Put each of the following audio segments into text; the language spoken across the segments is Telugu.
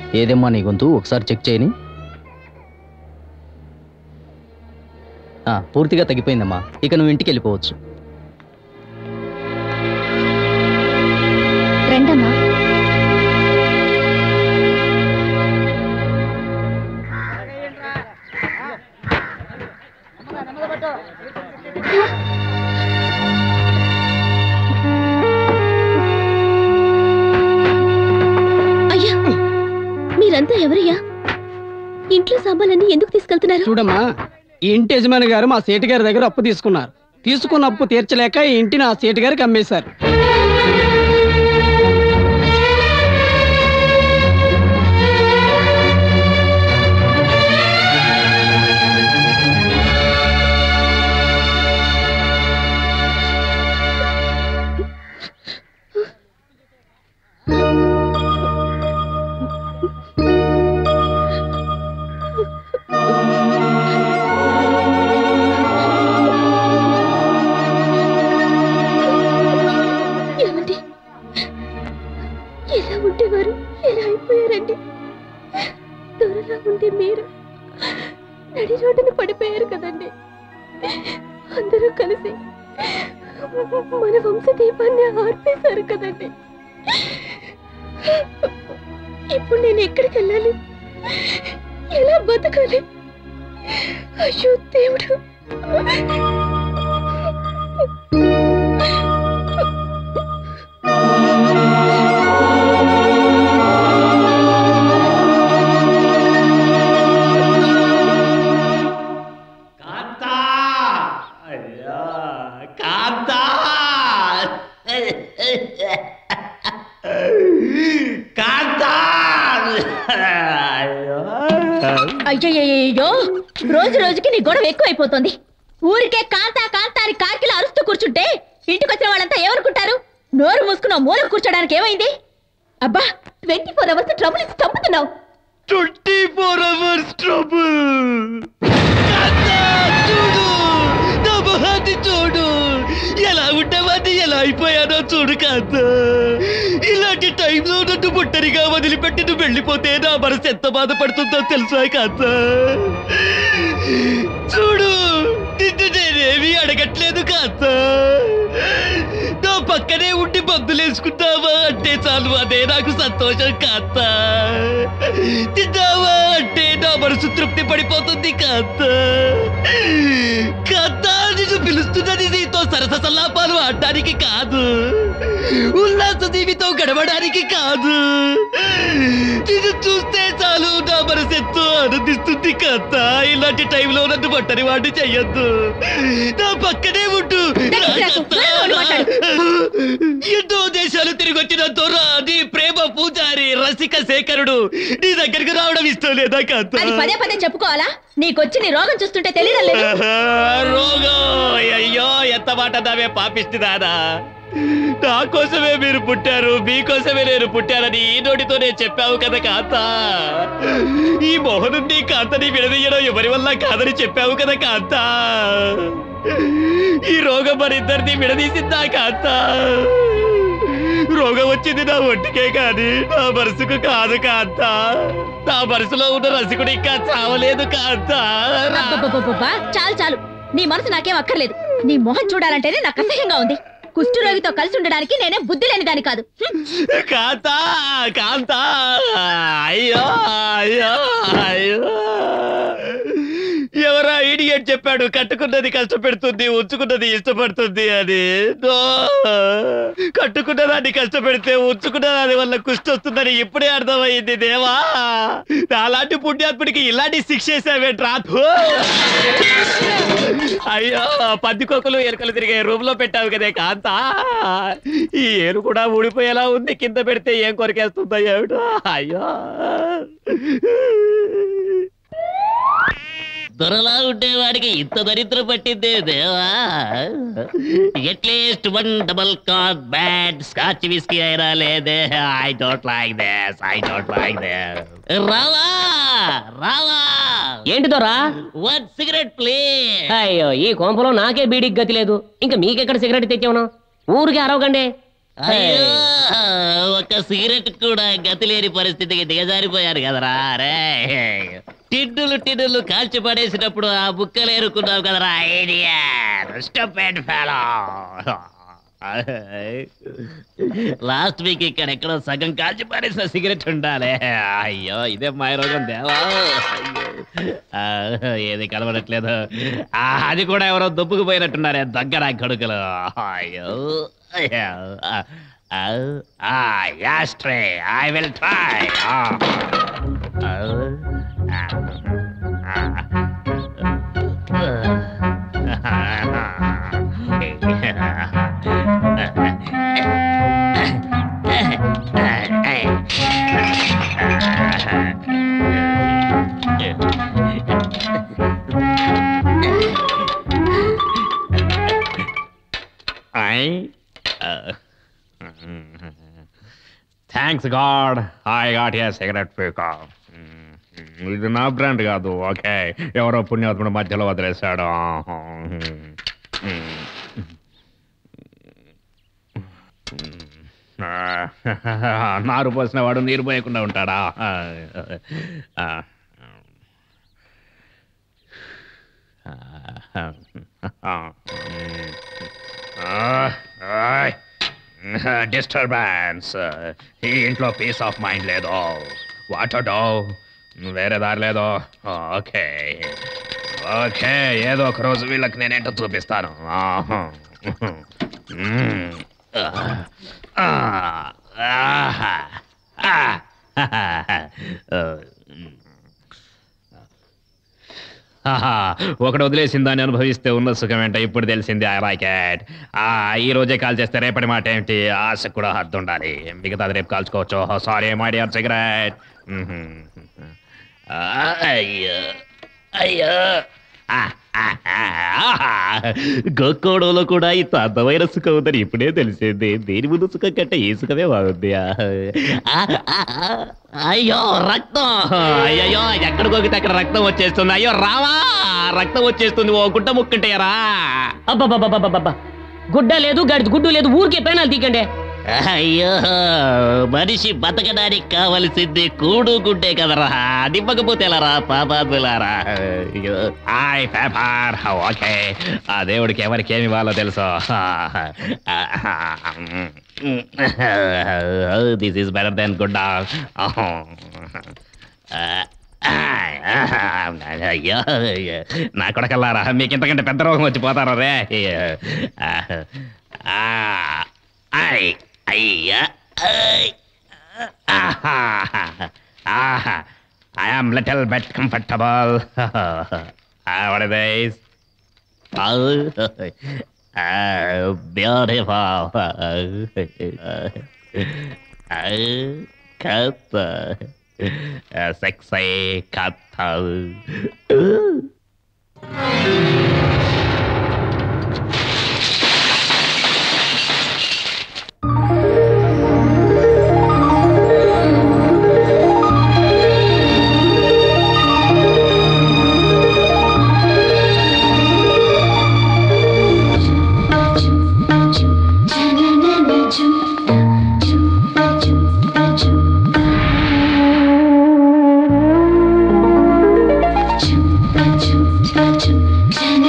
ఏదేమ్మా నీ గొంతు ఒకసారి చెక్ చేయని ఆ, పూర్తిగా తగ్గిపోయిందమ్మా ఇక నువ్వు ఇంటికి వెళ్ళిపోవచ్చు రండమ్మా అయ్యా మీరంతా ఎవరయ్యా ఇంట్లో సామాన్లన్నీ ఎందుకు తీసుకెళ్తున్నారు చూడమ్మా ఈ ఇంటి యజమాని గారు మా సేటు గారి దగ్గర అప్పు తీసుకున్నారు తీసుకున్న అప్పు తీర్చలేక ఈ ఇంటిని ఆ సేటు గారికి అమ్మేశారు ఏమండి ఎలా ఉండేవారు ఎలా అయిపోయారండి దొరలా ఉండే మీరు నడి రోడ్డున పడిపోయారు కదండి అందరూ కలిసి మన వంశ దీపాన్ని ఆర్పేశారు కదండి ఇప్పుడు నేను ఎక్కడికి వెళ్ళాలి ఎలా బతకాలి అయ్యో దేవుడు కాంతా అయ్యా కాంతా కాంతా అయ్యో అయ్యయ్యో రోజు రోజుకి నీ గొడవ ఎక్కువైపోతుంది ఊరికే కాంతా కాంతా అని కాకిలా అరుస్తూ కూర్చుంటే ఇంటికి వచ్చిన వాళ్ళంతా ఏమనుకుంటారు నోరు మూసుకున్న మూల కూర్చోడానికి ఏమైంది అబ్బా ట్వంటీ ఫోర్ అవర్స్ ట్రబుల్ ఇచ్చి చంపుతున్నావు ట్వంటీ ఫోర్ అవర్స్ ట్రబుల్ చూడు నా మొహాన్ని చూడు ఎలా ఉండేవాడిని ఎలా అయిపోయానో చూడు కాంత ఇలాంటి టైంలో నన్ను ముట్టరిగా వదిలిపెట్టి నువ్వు వెళ్ళిపోతే నా మనసు ఎంత బాధపడుతుందో తెలుసా కాంత చూడు నిన్ను నేనేమీ అడగట్లేదు కాంత నా పక్కనే ఉండి మందులేసుకుంటావా అంటే చాలు అదే నాకు సంతోషం కాంత తిన్నావా అంటే నా మనసు తృప్తి పడిపోతుంది కాంత కాంత నిన్ను పిలుస్తున్నది నీతో సరస సల్లాపాలు ఆడడానికి కాదు ఉల్లాస జీవితం గడవడానికి కాదు నిన్ను చూస్తే చాలు నా మనసు ఎంతో ఆనందిస్తుంది కాంత ఇలాంటి టైంలో నన్ను ఒంటరి వాడిని చెయ్యొద్దు నా పక్కనే ఉంటూ రా దగ్గరకు, కాంత, దూరంగా ఉండి ఎన్నో దేశాలు తిరిగి వచ్చిన దొర నీ ప్రేమ పూజారి రసిక శేఖరుడు నీ దగ్గరికి రావడం ఇష్టం లేదా కాంత అది పదే పదే చెప్పుకోవాలా నీకొచ్చి నీ రోగం చూస్తుంటే తెలియడం లేదు రోగం అయ్యో ఎంత మాట నావే పాపిస్తుందానా నా కోసమే మీరు పుట్టారు మీకోసమే నేను పుట్టానని ఈ నోటితోనే చెప్పావు కదా కాంత ఈ మోహనుండి కాంతని విడదీయడం ఎవరి వల్ల కాదని చెప్పావు కదా కాంత ఈ రోగం మరిద్దరిని విడదీసిందా కాంత రోగం వచ్చింది నా ఒంటికే కాని నా మనసుకు కాదు కాంత నా మనసులో ఉన్న రసికుడు ఇంకా చావలేదు కాంత అబ్బబ్బబ్బబ్బబ్బా, చాలు చాలు నీ మనసు నాకేం అక్కర్లేదు నీ మొహం చూడాలంటేనే నాకు అసహ్యంగా ఉంది కుష్ఠరోగితో కలిసి ఉండడానికి నేనే బుద్ధి లేని దాని కాదు హ్మ్. కాంత కాంత అయ్యో అయ్యో అయ్యో ఎవరా ఇడియట్ చెప్పాడు కట్టుకున్నది కష్టపెడుతుంది ఉంచుకున్నది ఇష్టపడుతుంది అని నో. కట్టుకున్న దాన్ని కష్టపెడితే ఉంచుకున్న దాని వల్ల కుష్టి వస్తుందని ఇప్పుడే అర్థమైంది దేవా అలాంటి పుణ్యాత్ముడికి ఇలాంటి శిక్ష వేసావేంట్రా థూ. అయ్యో పందికొక్కలు ఎలుకలు తిరిగే రూమ్ లో పెట్టావు కదే కాంత ఈ ఏరు కూడా ఊడిపోయేలా ఉంది కింద పెడితే ఏం కొరికేస్తుందో ఏమిటో అయ్యో దొరలా ఉండేవాడికి ఇంత దరిద్రం పట్టిందే దేవా ఎట్లీస్ట్ వన్ డబల్ కార్ బ్యాడ్ స్కాచ్ విస్కీ అయినా లేదే I don't like this I don't like this రావా రావా ఏంటి దొరా వన్ సిగరెట్ ప్లీజ్ అయ్యో ఈ కొంపలో నాకే బీడికి గతి లేదు ఇంకా మీకెక్కడ సిగరెట్ తెచ్చావును ఊరికి అరవకండి అయ్యో ఒక సిగరెట్ కూడా గతి లేని పరిస్థితికి దిగజారిపోయారు కదరా రే టిడ్డులు టిడ్డులు కాల్చి పడేసినప్పుడు ఆ బుక్కలు ఏరుకున్నావు కదరా idea stupid fellow last week ఇక్కడ ఎక్కడో సగం కాల్చి పడేసిన సిగరెట్ ఉండాలి అయ్యో ఇదే మాయ రోగం దేవా అయ్యో. ఆ, ఏది కనబడట్లేదు ఆ, అది కూడా ఎవరో దుబ్బుకు పోయినట్టున్నారే దగ్గర కడుకలు అయ్యో అయ్యో ashtray I will try I. Uh, thanks God I got a cigarette పీకా ఇది నా బ్రాండ్ కాదు ఓకే ఎవరో పుణ్యాత్ముడు మధ్యలో వదిలేశాడు నారు పోసిన వాడు నీరు పోయకుండా ఉంటాడా డిస్టర్బెన్స్ ఈ ఇంట్లో పీస్ ఆఫ్ మైండ్ లేదు వాటర్ డో వేరే దారి లేదు ఓకే ఓకే ఏదో ఒక రోజు వీళ్ళకి నేనేంటో చూపిస్తాను ఆహా. మ్మ్. ఆ. ఆహా. ఆ. ఆహా, ఒకడు వదిలేసిన దాన్ని అనుభవిస్తే ఉన్న సుఖం ఏంటో ఇప్పుడు తెలిసింది ఐ లైక్ ఇట్ ఆ ఈ రోజే కాల్ చేస్తే రేపటి మాట ఏమిటి ఆశ కూడా హద్దు ఉండాలి మిగతాది రేపు కాల్చుకోవచ్చు సారీ మై డియర్ సిగరెట్ అయ్యో అయ్యో ఆ, ఆ, ఆ, ఆహా. గొక్కోడంలో కూడా ఇంత అందమైన సుఖం ఉందని ఇప్పుడే తెలిసింది దేని ముందు సుఖం కంటే ఈ సుఖమే బాగుంది ఆ, ఆ, ఆ, ఆ. అయ్యో రక్తం అయ్యయ్యో ఎక్కడ గోకితే అక్కడ రక్తం వచ్చేస్తుంది అయ్యో రావా రక్తం వచ్చేస్తుంది ఓ గుడ్డ ముక్కుంటాయరా అబ్బబ్బబ్బబ్బబ్బబ్బా గుడ్డ లేదు గడి గుడ్డు లేదు ఊరికే పెనాలు తీకండి అయ్యో మనిషి బతకడానికి కావలసింది కూడు గుడ్డే కదరా దివ్వకపోతే ఎలారా పాపాదులారా అయ్యో హాయ్ పేపర్ ఓకే ఆ దేవుడికి ఎవరికి ఏమి ఇవ్వాలో తెలుసు this is better than good అయ్యో నా కొడకల్లారా మీకు ఇంతకంటే పెద్ద రోగం వచ్చి పోతారా రే ఐ అయ్యా I am little bit comfortable what is this beautiful కథ sexy కథ Chum, chum, chum, chum, chum,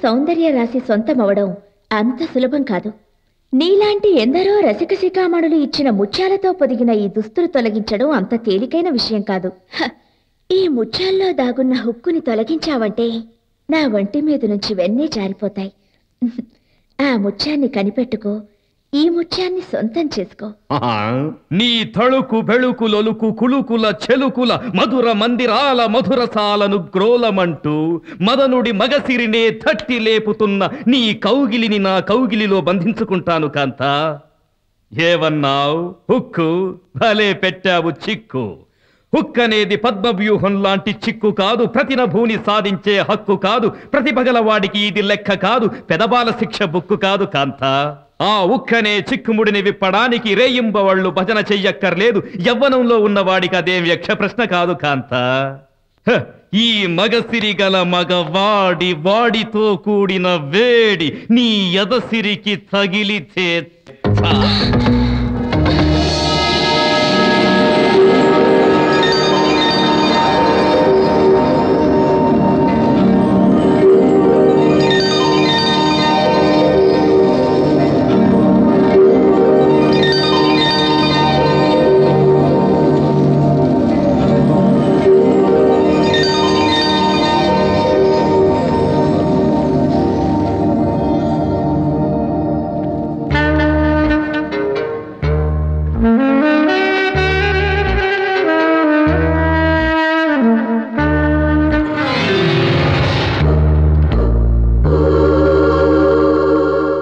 సౌందర్య రాశి సొంతమవడం అంత సులభం కాదు నీలాంటి ఎందరో రసిక శిఖామణులు ఇచ్చిన ముత్యాలతో పొదిగిన ఈ దుస్తులు తొలగించడం అంత తేలికైన విషయం కాదు హ, ఈ ముత్యాల్లో దాగున్న హుక్కుని తొలగించావంటే నా ఒంటి మీద నుంచి వెన్నే జారిపోతాయి ఆ ముత్యాన్ని కనిపెట్టుకో ఈ ముత్యాన్ని సొంతం చేసుకో ఆహా, నీ తళుకు బెళుకు లొలుకు కులుకుల చెలుకుల మధుర మందిరాల మధురసాలను గ్రోలమంటూ మదనుడి మగసిరినే తట్టి లేపుతున్న నీ కౌగిలిని నా కౌగిలిలో బంధించుకుంటాను కాంత ఏవన్నావు హుక్కు భలే పెట్టావు చిక్కు హుక్ అనేది పద్మవ్యూహం లాంటి చిక్కు కాదు ప్రతినభూని సాధించే హక్కు కాదు ప్రతిభగల వాడికి ఇది లెక్క కాదు పెదబాల శిక్ష బుక్కు కాదు కాంత ఆ ఉక్కనే చిక్కుముడిని విప్పడానికి రేయింబవళ్ళు భజన చెయ్యక్కర్లేదు యవ్వనంలో ఉన్నవాడికి అదేం యక్ష ప్రశ్న కాదు కాంత హ, ఈ మగసిరి గల మగవాడి వాడితో కూడిన వేడి నీ ఎదసిరికి తగిలితే చా.